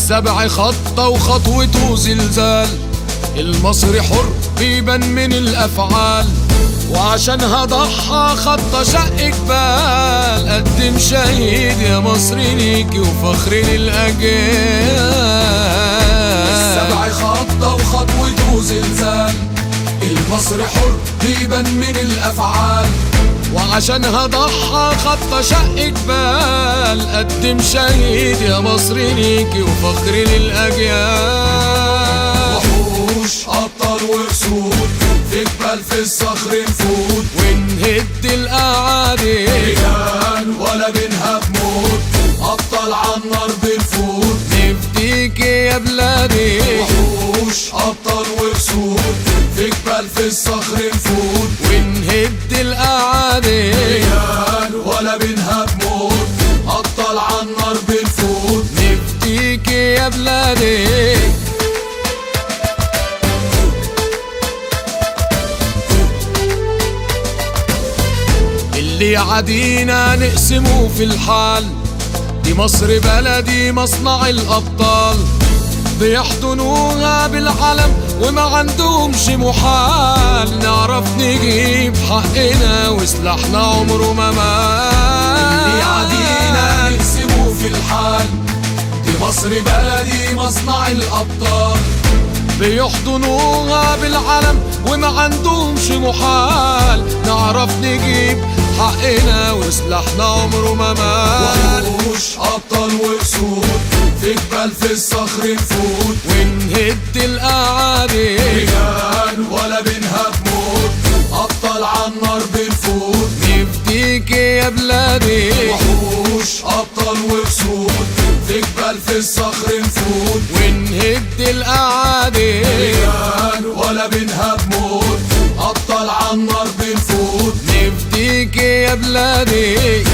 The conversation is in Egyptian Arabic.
السبع خطة وخطوته زلزال المصري حر بيبان من الأفعال وعشانها ضحى خطة شق جبال قدم شهيد يا مصري ليكي وفخر للأجيال السبع خطة وخطوته زلزال المصري حر بيبان من الأفعال وعشانها ضحى خطة شق جبال قدم شهيد يا مصري ليكي وفخر للأجيال وحوش أبطال وأسود في جبال في الصخر نفوت ونهد الأعادي رجال ولا بينها بموت أبطال عالنار بنفوت نفديك يا بلادي وحوش أبطال وأسود في جبال في الصخر نفوت ونهد الأعادي رجال ولا بينها بموت أبطال عالنار بنفوت نفديك يا بلادي اللي عدينا نقسمه في الحال دي مصر بلدي مصنع الأبطال بيحضنوها بالعلم وما عندهمش محال نعرف نجيب حقنا وسلاحنا عمره ما مال اللي عدينا نقسمه في الحال دي مصر بلدي مصنع الأبطال بيحضنوها بالعلم وما عندهمش محال نعرف نجيب حقنا وسلاحنا عمره ما مال وحوش أبطال وأسود في جبال في الصخر نفوت ونهد الأعادي رجال ولا بينها بموت أبطال عالنار بنفوت نفديك يا بلادي وحوش أبطال وأسود في جبال في الصخر نفوت ونهد الأعادي رجال ولا بينها بموت أبطال عالنار بنفوت نفديك يا بلادي